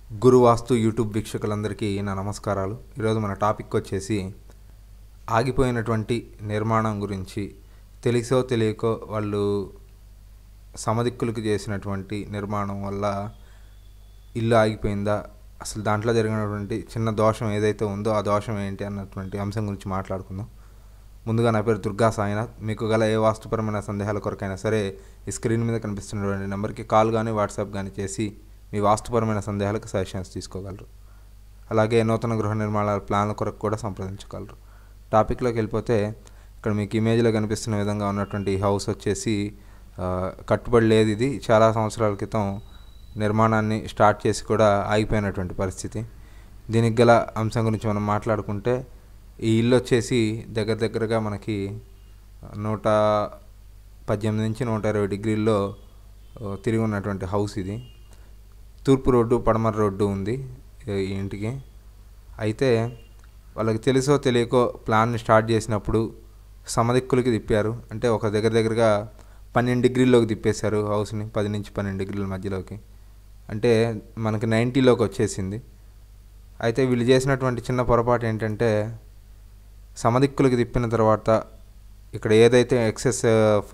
గురువాస్తు YouTube వీక్షకులందరికీ నా నమస్కారాలు ఈరోజు మన టాపిక్ వచ్చేసి ఆగిపోయినటువంటి నిర్మాణం గురించి తెలిసో తెలియకో వాళ్ళు సమదిక్కులకు చేసినటువంటి నిర్మాణం వల్ల ఇల్లు ఆగిపోయిందా అసలు దాంట్లో జరిగినటువంటి చిన్న దోషం ఏదైతే ఉందో ఆ దోషం ఏంటి అన్నటువంటి అంశం గురించి మాట్లాడుకుందాం ముందుగా నా పేరు దుర్గా సాయినాథ్ మీకు గల ఏ వాస్తుపరమైన సందేహాల కొరకైనా సరే ఈ స్క్రీన్ మీద కనిపిస్తున్నటువంటి నెంబర్కి కాల్ కానీ వాట్సాప్ కానీ చేసి మీ వాస్తుపరమైన సందేహాలకు సజెషన్స్ తీసుకోగలరు అలాగే నూతన గృహ నిర్మాణాల ప్లాన్ల కొరకు కూడా సంప్రదించగలరు టాపిక్లోకి వెళ్ళిపోతే ఇక్కడ మీకు ఇమేజ్లో కనిపిస్తున్న విధంగా ఉన్నటువంటి ఈ హౌస్ వచ్చేసి ఆ, కట్టుబడి లేదు ఇది చాలా సంవత్సరాల క్రితం నిర్మాణాన్ని స్టార్ట్ చేసి కూడా ఆగిపోయినటువంటి పరిస్థితి దీనికి గల అంశం గురించి మనం మాట్లాడుకుంటే ఈ ఇల్లు వచ్చేసి దగ్గర దగ్గరగా మనకి నూట పద్దెనిమిది నుంచి నూట ఇరవై డిగ్రీల్లో ఆ, తిరిగి ఉన్నటువంటి హౌస్ ఇది తూర్పు రోడ్డు పడమర రోడ్డు ఉంది ఈ ఇంటికి అయితే వాళ్ళకి తెలుసో తెలియకో ప్లాన్ని స్టార్ట్ చేసినప్పుడు సమదిక్కులకి తిప్పారు అంటే ఒక దగ్గర దగ్గరగా పన్నెండు డిగ్రీల్లోకి తిప్పేశారు హౌస్ని పది నుంచి పన్నెండు డిగ్రీల మధ్యలోకి అంటే మనకి నైంటీలోకి వచ్చేసింది అయితే వీళ్ళు చేసినటువంటి చిన్న పొరపాటు ఏంటంటే సమదిక్కులకి తిప్పిన తర్వాత ఇక్కడ ఏదైతే ఎక్సెస్ ఆఫ్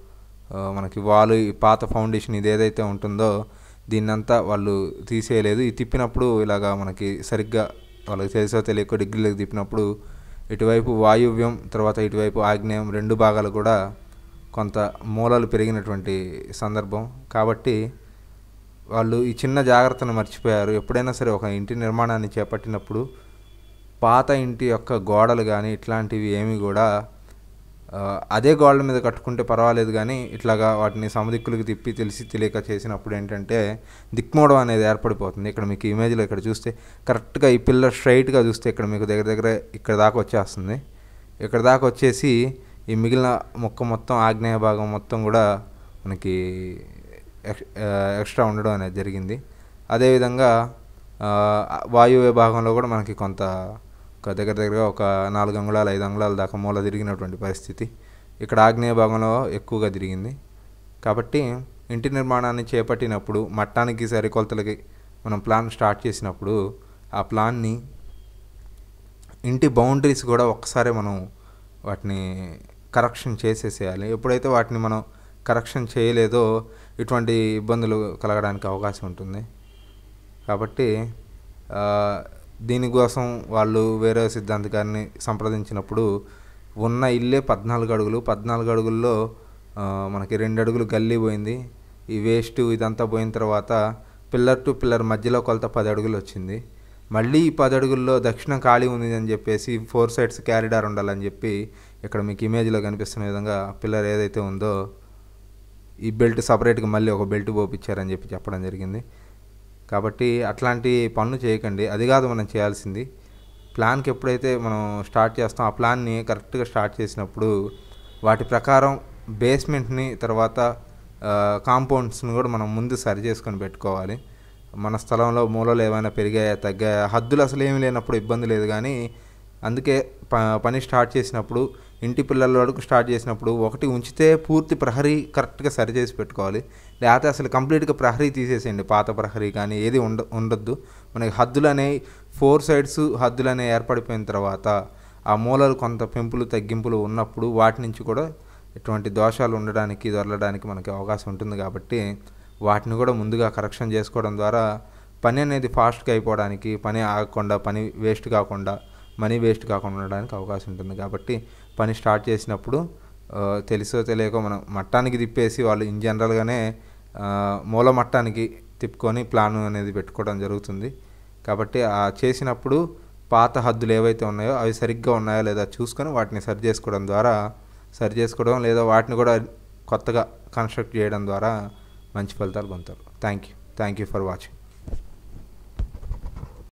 మనకి వాల్ ఈ పాత ఫౌండేషన్ ఇది ఏదైతే ఉంటుందో దీన్నంతా వాళ్ళు తీసేయలేదు ఇది తిప్పినప్పుడు ఇలాగా మనకి సరిగ్గా వాళ్ళకి తెలుసో తెలియకో డిగ్రీలకు తిప్పినప్పుడు ఇటువైపు వాయువ్యం తర్వాత ఇటువైపు ఆగ్నేయం రెండు భాగాలు కూడా కొంత మూలలు పెరిగినటువంటి సందర్భం కాబట్టి వాళ్ళు ఈ చిన్న జాగ్రత్తను మర్చిపోయారు ఎప్పుడైనా సరే ఒక ఇంటి నిర్మాణాన్ని చేపట్టినప్పుడు పాత ఇంటి యొక్క గోడలు కానీ ఇట్లాంటివి ఏమి కూడా ఆ, అదే గోడల మీద కట్టుకుంటే పర్వాలేదు కానీ ఇట్లాగా వాటిని సమదిక్కులకు తిప్పి తెలిసి తెలియక చేసినప్పుడు ఏంటంటే దిక్మోడం అనేది ఏర్పడిపోతుంది ఇక్కడ మీకు ఇమేజ్లో ఇక్కడ చూస్తే కరెక్ట్గా ఈ పిల్లర్ స్ట్రైట్గా చూస్తే ఇక్కడ మీకు దగ్గర దగ్గర ఇక్కడ దాకా వచ్చేస్తుంది ఇక్కడ దాకా వచ్చేసి ఈ మిగిలిన మొక్క మొత్తం ఆగ్నేయ భాగం మొత్తం కూడా మనకి ఎక్స్- ఆ, ఎక్స్ట్రా ఉండడం అనేది జరిగింది అదేవిధంగా ఆ, వాయువ్య భాగంలో కూడా మనకి కొంత ఒక దగ్గర దగ్గరగా ఒక నాలుగు అంగుళాలు ఐదు అంగుళాల దాకా మూల తిరిగినటువంటి పరిస్థితి ఇక్కడ ఆగ్నేయ భాగంలో ఎక్కువగా తిరిగింది కాబట్టి ఇంటి నిర్మాణాన్ని చేపట్టినప్పుడు మట్టానికి సరికొలతలకి మనం ప్లాన్ స్టార్ట్ చేసినప్పుడు ఆ ప్లాన్ని ఇంటి బౌండరీస్ కూడా ఒక్కసారి మనం వాటిని కరెక్షన్ చేసేసేయాలి ఎప్పుడైతే వాటిని మనం కరెక్షన్ చేయలేదో ఇటువంటి ఇబ్బందులు కలగడానికి అవకాశం ఉంటుంది కాబట్టి ఆ, దీనికోసం వాళ్ళు వేరే సిద్ధాంత గారిని సంప్రదించినప్పుడు ఉన్న ఇల్లే పద్నాలుగు అడుగులు పద్నాలుగు అడుగుల్లో ఆ, మనకి రెండు అడుగులు గల్లీ పోయింది ఈ వేస్ట్ ఇదంతా పోయిన తర్వాత పిల్లర్ టు పిల్లర్ మధ్యలో కొలత పది అడుగులు వచ్చింది మళ్ళీ ఈ పది అడుగుల్లో దక్షిణం ఖాళీ ఉంది అని చెప్పేసి ఫోర్ సైడ్స్ క్యారిడార్ ఉండాలని చెప్పి ఇక్కడ మీకు ఇమేజ్లో కనిపిస్తున్న విధంగా పిల్లర్ ఏదైతే ఉందో ఈ బెల్ట్ సపరేట్గా మళ్ళీ ఒక బెల్ట్ పోపించారని చెప్పి చెప్పడం జరిగింది కాబట్టి అట్లాంటి పనులు చేయకండి అది కాదు మనం చేయాల్సింది ప్లాన్కి ఎప్పుడైతే మనం స్టార్ట్ చేస్తాం ఆ ప్లాన్ని కరెక్ట్గా స్టార్ట్ చేసినప్పుడు వాటి ప్రకారం బేస్మెంట్ని తర్వాత కాంపౌండ్స్ని కూడా మనం ముందు సరి చేసుకొని పెట్టుకోవాలి మన స్థలంలో మూలలు ఏమైనా పెరిగాయా తగ్గాయా హద్దులు అసలు ఏమీ లేనప్పుడు ఇబ్బంది లేదు కానీ అందుకే ప పని స్టార్ట్ చేసినప్పుడు ఇంటి పిల్లల వరకు స్టార్ట్ చేసినప్పుడు ఒకటి ఉంచితే పూర్తి ప్రహరీ కరెక్ట్గా సరి చేసి పెట్టుకోవాలి లేకపోతే అసలు కంప్లీట్గా ప్రహరీ తీసేసేయండి పాత ప్రహరీ కానీ ఏది ఉండ ఉండొద్దు మనకి హద్దులు అనేవి ఫోర్ సైడ్స్ హద్దులు అనేవి ఏర్పడిపోయిన తర్వాత ఆ మూలలు కొంత పెంపులు తగ్గింపులు ఉన్నప్పుడు వాటి నుంచి కూడా ఎటువంటి దోషాలు ఉండడానికి దొరలడానికి మనకి అవకాశం ఉంటుంది కాబట్టి వాటిని కూడా ముందుగా కరెక్షన్ చేసుకోవడం ద్వారా పని అనేది ఫాస్ట్గా అయిపోవడానికి పని ఆగకుండా పని వేస్ట్ కాకుండా మనీ వేస్ట్ కాకుండా ఉండడానికి అవకాశం ఉంటుంది కాబట్టి పని స్టార్ట్ చేసినప్పుడు ఆ, తెలుసో తెలియకో మనం మట్టానికి తిప్పేసి వాళ్ళు ఇన్ జనరల్గానే ఆ, మూల మట్టానికి తిప్పుకొని ప్లాన్ అనేది పెట్టుకోవడం జరుగుతుంది కాబట్టి ఆ చేసినప్పుడు పాత హద్దులు ఏవైతే ఉన్నాయో అవి సరిగ్గా ఉన్నాయో లేదా చూసుకొని వాటిని సరి చేసుకోవడం ద్వారా సరి చేసుకోవడం లేదా వాటిని కూడా కొత్తగా కన్స్ట్రక్ట్ చేయడం ద్వారా మంచి ఫలితాలు పొందుతారు thank you thank you for watching